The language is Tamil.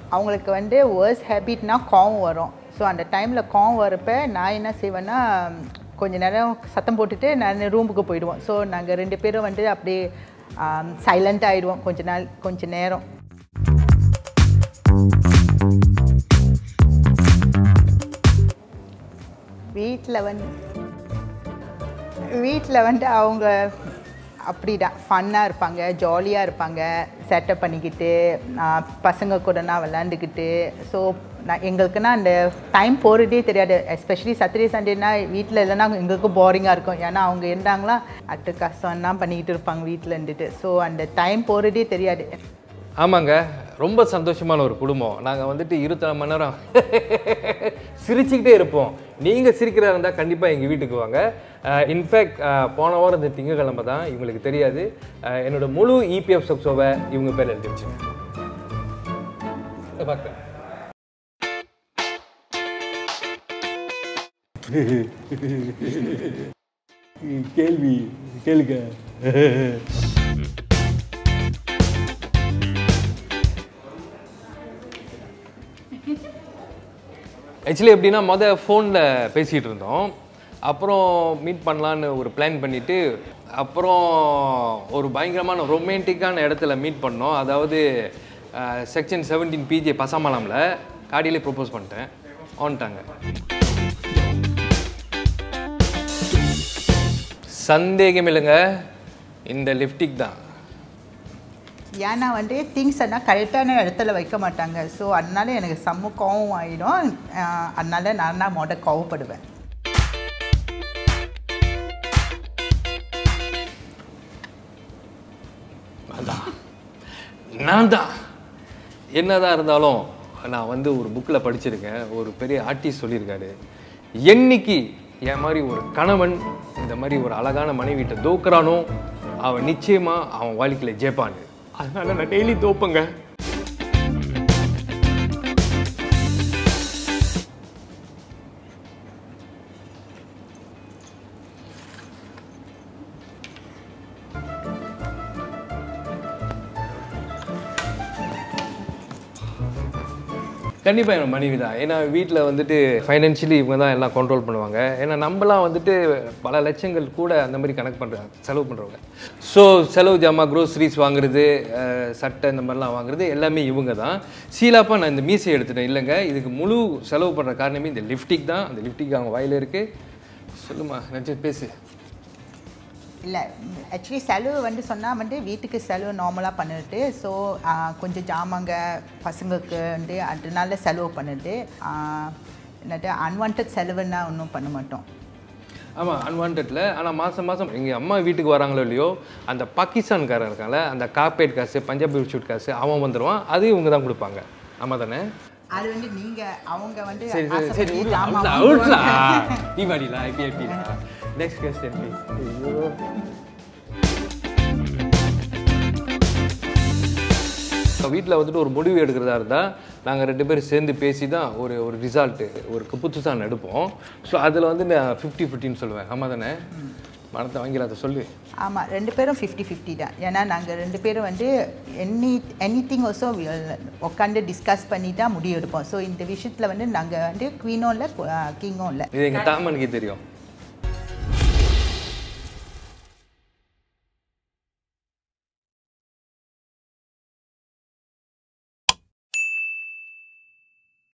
அவங்களுக்கு வந்து வேர்ஸ் ஹேபிட்னா கோவம் வரும் ஸோ அந்த டைமில் கோவம் வரப்ப நான் என்ன செய்வேன்னா கொஞ்ச நேரம் சத்தம் போட்டுட்டு நான் ரூமுக்கு போயிடுவோம் ஸோ நாங்கள் ரெண்டு பேரும் வந்து அப்படியே சைலண்ட் ஆகிடுவோம் கொஞ்ச நாள் கொஞ்ச நேரம் வீட்டில் வந்து வீட்டில் வந்து அவங்க அப்படிதான் ஃபன்னாக இருப்பாங்க ஜாலியாக இருப்பாங்க செட்டப் பண்ணிக்கிட்டு ஆஹ், பசங்க கூடனா விளாண்டுக்கிட்டு ஸோ நான் எங்களுக்குன்னா அந்த டைம் போகிறதே தெரியாது எஸ்பெஷலி சாட்டர்டே சண்டேனா வீட்டில் இல்லைன்னா எங்களுக்கு போரிங்காக இருக்கும் ஏன்னா அவங்க இருந்தாங்களா அட்டு கஷ்டம்லாம் பண்ணிக்கிட்டு இருப்பாங்க வீட்டில் இருந்துட்டு ஸோ அந்த டைம் போகிறதே தெரியாது ஆமாங்க ரொம்ப சந்தோஷமான ஒரு குடும்பம் நாங்கள் வந்துட்டு இருபத்தி மணி நேரம் சிரிச்சுக்கிட்டே இருப்போம் நீங்கள் சிரிக்கிறதா இருந்தால் கண்டிப்பாக எங்கள் வீட்டுக்கு வாங்க இன்ஃபேக்ட் போன வாரம் இந்த திங்கக்கிழமை தான் இவங்களுக்கு தெரியாது அஹ், என்னோட முழு இபிஎஃப் சக்ஸோவை இவங்க பேர் எழுதி வச்சுருக்கேன் பார்க்குறேன் கேள்வி கேளுங்க ஆக்சுவலி எப்படின்னா மொதல் ஃபோனில் பேசிகிட்டு இருந்தோம் அப்புறம் மீட் பண்ணலான்னு ஒரு பிளான் பண்ணிவிட்டு அப்புறம் ஒரு பயங்கரமான ரொமான்டிக்கான இடத்துல மீட் பண்ணோம் அதாவது செக்ஷன் செவன்டீன் பிஜே பசாமலாமில் காடியிலே ப்ரொப்போஸ் பண்ணிட்டேன் ஆன்ட்டாங்க சந்தேகம் இல்லைங்க இந்த லிப்டிக் தான் ஏன்னா வந்து திங்ஸ் எல்லாம் கரெக்டான இடத்துல வைக்க மாட்டாங்க ஸோ அதனால எனக்கு செம்ம கோவம் ஆகிடும் அதனால நான் தான் மொதல் கோவப்படுவேன் அதான் நான் தான் என்னதான் இருந்தாலும் நான் வந்து ஒரு புக்கில் படிச்சிருக்கேன் ஒரு பெரிய ஆர்டிஸ்ட் சொல்லியிருக்காரு என்னைக்கு என் மாதிரி ஒரு கணவன் இந்த மாதிரி ஒரு அழகான மனைவிட்ட தோக்குறானோ அவன் நிச்சயமா அவன் வாழ்க்கையில் ஜெயிப்பான்னு அதனால நான் டெய்லி தோப்பேங்க கண்டிப்பாக என் மனைவி தான் ஏன்னா வீட்டில் வந்துட்டு ஃபைனான்ஷியலி இவங்க தான் எல்லாம் கண்ட்ரோல் பண்ணுவாங்க ஏன்னா நம்மலாம் வந்துட்டு பல லட்சங்கள் கூட அந்த மாதிரி கணக்கு பண்ணுறாங்க செலவு பண்ணுறவங்க ஸோ செலவு ஜாமான் க்ரோசரிஸ் வாங்குறது அஹ், சட்டை இந்த மாதிரிலாம் வாங்குறது எல்லாமே இவங்க தான் சீலாப்பா நான் இந்த மீசை எடுத்துட்டேன் இல்லைங்க இதுக்கு முழு செலவு பண்ணுற காரணமே இந்த லிப்டிக் தான் அந்த லிப்டிக் அவங்க வாயில் இருக்குது சொல்லுமா நினச்சி பேசு இல்லை ஆக்சுவலி செலவு வந்து சொன்னால் வந்து வீட்டுக்கு செலவு நார்மலாக பண்ணிட்டு ஸோ கொஞ்சம் ஜாமாங்க பசங்களுக்கு வந்து அதனால செலவு பண்ணிட்டு என்னட்டு அன்வான்ட் செலவுன்னா ஒன்றும் பண்ண மாட்டோம் ஆமாம் அன்வான்டில் ஆனால் மாதம் மாதம் எங்கள் அம்மா வீட்டுக்கு வராங்களோ இல்லையோ அந்த பாகிஸ்தான்காரன் இருக்கான்ல அந்த கார்பேட் காசு பஞ்சாபி ஷூட் காசு அவன் வந்துடுவான் அது இவங்க தான் கொடுப்பாங்க ஆமாம் தானே அது வந்து நீங்கள் அவங்க வந்து சரி சரி சரி ஆசைப்பட்டு விட்லா, ஜாமான் விட்லா, வாங்குவாங்க. விட்லா. தீபாவளிலா ஐபி ஐபிலா நெக்ஸ்ட் கொஸ்டின் ப்ளீஸ் ஐயோ வீட்டில் வந்துட்டு ஒரு முடிவு எடுக்கிறதா இருந்தால் நாங்கள் ரெண்டு பேரும் சேர்ந்து பேசி தான் ஒரு ஒரு ரிசால்ட்டு ஒரு புதுசாக எடுப்போம் ஸோ அதில் வந்து நான் ஃபிஃப்டி ஃபிஃப்டின்னு சொல்லுவேன் ஆமாம் தானே மனத்தை வாங்கில அதை சொல்லு ஆமாம் ரெண்டு பேரும் ஃபிஃப்டி ஃபிஃப்டி தான் ஏன்னா நாங்கள் ரெண்டு பேரும் வந்து எனி எனி திங் ஆல்சோ உட்காந்து டிஸ்கஸ் பண்ணி தான் முடிவு எடுப்போம் ஸோ இந்த விஷயத்தில் வந்து நாங்கள் வந்து குவீனும் இல்லை கிங்கும் இல்லை இது எங்கள் தாமனுக்கு தெரியும்